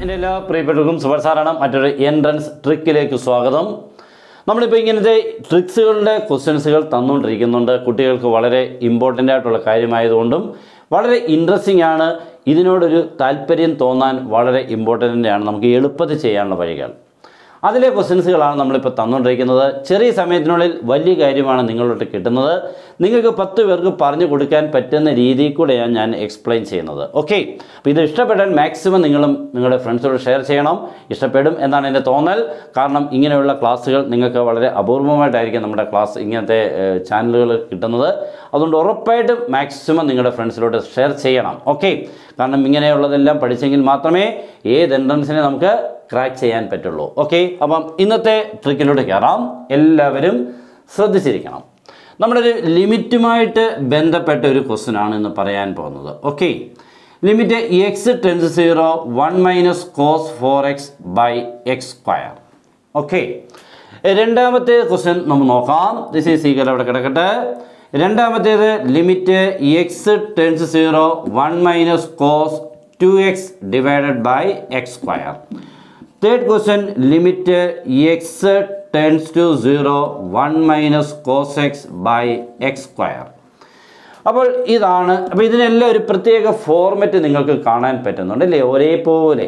എൻ്റെ എല്ലാ പ്രിയപ്പെട്ടവർക്കും സുബർ സാറാണ് മറ്റൊരു എൻട്രൻസ് ട്രിക്കിലേക്ക് സ്വാഗതം നമ്മളിപ്പോൾ ഇങ്ങനത്തെ ട്രിക്സുകളുടെ ക്വസ്റ്റ്യൻസുകൾ തന്നുകൊണ്ടിരിക്കുന്നുണ്ട് കുട്ടികൾക്ക് വളരെ ഇമ്പോർട്ടൻ്റ് ആയിട്ടുള്ള കാര്യമായതുകൊണ്ടും വളരെ ഇൻട്രസ്റ്റിംഗ് ആണ് ഇതിനോടൊരു താല്പര്യം തോന്നാൻ വളരെ ഇമ്പോർട്ടൻ്റ് ആണ് നമുക്ക് എളുപ്പത്തിൽ ചെയ്യാനുള്ള വഴികൾ അതിലെ ക്വസ്റ്റ്യൻസുകളാണ് നമ്മളിപ്പോൾ തന്നുകൊണ്ടിരിക്കുന്നത് ചെറിയ സമയത്തിനുള്ളിൽ വലിയ കാര്യമാണ് നിങ്ങളോട്ട് കിട്ടുന്നത് നിങ്ങൾക്ക് പത്ത് പേർക്ക് പറഞ്ഞു കൊടുക്കാൻ പറ്റുന്ന രീതിയിൽ കൂടെയാണ് ഞാൻ എക്സ്പ്ലെയിൻ ചെയ്യുന്നത് ഓക്കെ അപ്പോൾ ഇത് ഇഷ്ടപ്പെട്ടാൽ മാക്സിമം നിങ്ങളും നിങ്ങളുടെ ഫ്രണ്ട്സോട് ഷെയർ ചെയ്യണം ഇഷ്ടപ്പെടും എന്നാണ് എൻ്റെ തോന്നൽ കാരണം ഇങ്ങനെയുള്ള ക്ലാസ്സുകൾ നിങ്ങൾക്ക് വളരെ അപൂർവമായിട്ടായിരിക്കും നമ്മുടെ ക്ലാസ് ഇങ്ങനത്തെ ചാനലുകൾ കിട്ടുന്നത് അതുകൊണ്ട് ഉറപ്പായിട്ടും മാക്സിമം നിങ്ങളുടെ ഫ്രണ്ട്സിലോട്ട് ഷെയർ ചെയ്യണം ഓക്കെ കാരണം ഇങ്ങനെയുള്ളതെല്ലാം പഠിച്ചെങ്കിൽ മാത്രമേ ഏത് എൻട്രൻസിനെ നമുക്ക് ക്രാക്ക് ചെയ്യാൻ പറ്റുള്ളൂ ഓക്കെ അപ്പം ഇന്നത്തെ ട്രിക്കിലൂടെ കയറാം എല്ലാവരും ശ്രദ്ധിച്ചിരിക്കണം നമ്മുടെ ഒരു ലിമിറ്റുമായിട്ട് ബന്ധപ്പെട്ട ഒരു ക്വസ്റ്റ്യൻ ആണ് ഇന്ന് പറയാൻ പോകുന്നത് okay limit x tends zero one minus cos four x by x square okay രണ്ടാമത്തെ ക്വസ്റ്റ്യൻ നമുക്ക് നോക്കാം ദിസ് ഈസ് ഈക്വൽ അവിടെ കിടക്കട്ടെ രണ്ടാമത്തേത് limit x tends zero one minus cos two x divided by x square third question limit x tends to zero one minus cos x by x square അപ്പോൾ ഇതാണ് അപ്പോൾ ഇതിനെല്ലാം ഒരു പ്രത്യേക ഫോർമാറ്റ് നിങ്ങൾക്ക് കാണാൻ പറ്റുന്നുണ്ട് അല്ലേ ഒരേപോലെ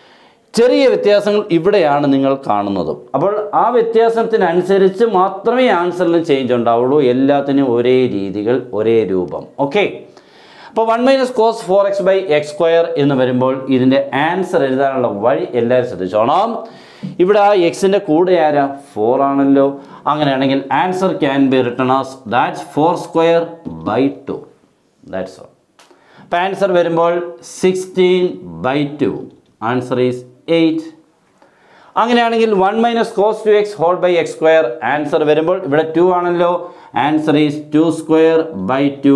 ചെറിയ വ്യത്യാസങ്ങൾ ഇവിടെയാണ് നിങ്ങൾ കാണുന്നത് അപ്പോൾ ആ വ്യത്യാസത്തിനനുസരിച്ച് മാത്രമേ ആൻസറിന് ചേഞ്ച് ഉണ്ടാവുള്ളൂ എല്ലാത്തിനും ഒരേ രീതികൾ ഒരേ രൂപം ഓക്കെ അപ്പോൾ one minus cos four x by x square എന്ന് വരുമ്പോൾ ഇതിൻ്റെ ആൻസർ എഴുതാനുള്ള വഴി എല്ലാവരും ശ്രദ്ധിച്ചോണം ഇവിടെ ആ എക്സിൻ്റെ കൂടെ ആരാ ഫോർ ആണല്ലോ അങ്ങനെയാണെങ്കിൽ answer can be written as that's four square by two that's all അപ്പോൾ ആൻസർ വരുമ്പോൾ sixteen by two answer is eight അങ്ങനെയാണെങ്കിൽ one minus cos two x whole by x square answer വരുമ്പോൾ ഇവിടെ ടു ആണല്ലോ answer is two square by two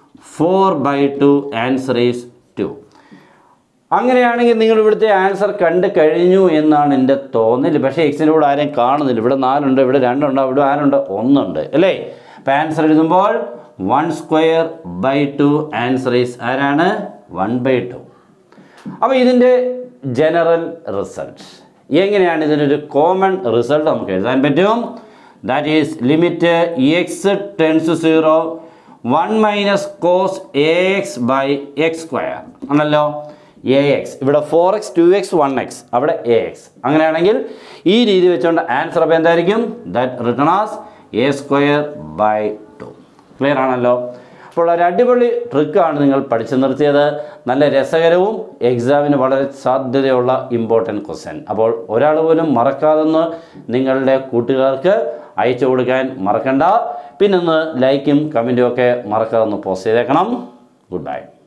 four by two answer is two അങ്ങനെയാണെങ്കിൽ നിങ്ങൾ ഇവിടുത്തെ answer കണ്ടു കഴിഞ്ഞു എന്നാണ് എൻ്റെ തോന്നൽ പക്ഷേ എക്സിൻ്റെ കൂടെ ആരെയും കാണുന്നില്ല ഇവിടെ നാലുണ്ട് ഇവിടെ രണ്ടുണ്ട് ഇവിടെ ആരുണ്ട് ഒന്നുണ്ട് അല്ലേ അപ്പം ആൻസർ എഴുതുമ്പോൾ one square by two answer is ആരാണ് വൺ ബൈ ടു അപ്പോൾ ഇതിൻ്റെ ജനറൽ റിസൾട്ട് എങ്ങനെയാണ് ഇതിനൊരു കോമൺ റിസൾട്ട് നമുക്ക് എഴുതാൻ പറ്റും that is limit x tends zero one minus cos a x by x square ആണല്ലോ എ എക്സ് ഇവിടെ four x two x one x അവിടെ എ എക്സ് അങ്ങനെയാണെങ്കിൽ ഈ രീതി വെച്ചുകൊണ്ട് ആൻസർ അപ്പോൾ എന്തായിരിക്കും that written as a square by two clear ആണല്ലോ അപ്പോൾ ഒരു അടിപൊളി ട്രിക്കാണ് നിങ്ങൾ പഠിച്ചു നിർത്തിയത് നല്ല രസകരവും എക്സാമിന് വളരെ സാധ്യതയുള്ള ഇമ്പോർട്ടൻറ്റ് ക്വസ്റ്റ്യൻ അപ്പോൾ ഒരാൾ പോലും മറക്കാതെന്ന് നിങ്ങളുടെ കൂട്ടുകാർക്ക് അയച്ചു കൊടുക്കാൻ മറക്കണ്ട പിന്നെ ഒന്ന് ലൈക്കും കമൻറ്റും ഒക്കെ മറക്കാതെ ഒന്ന് പോസ്റ്റ് ചെയ്തേക്കണം ഗുഡ് ബൈ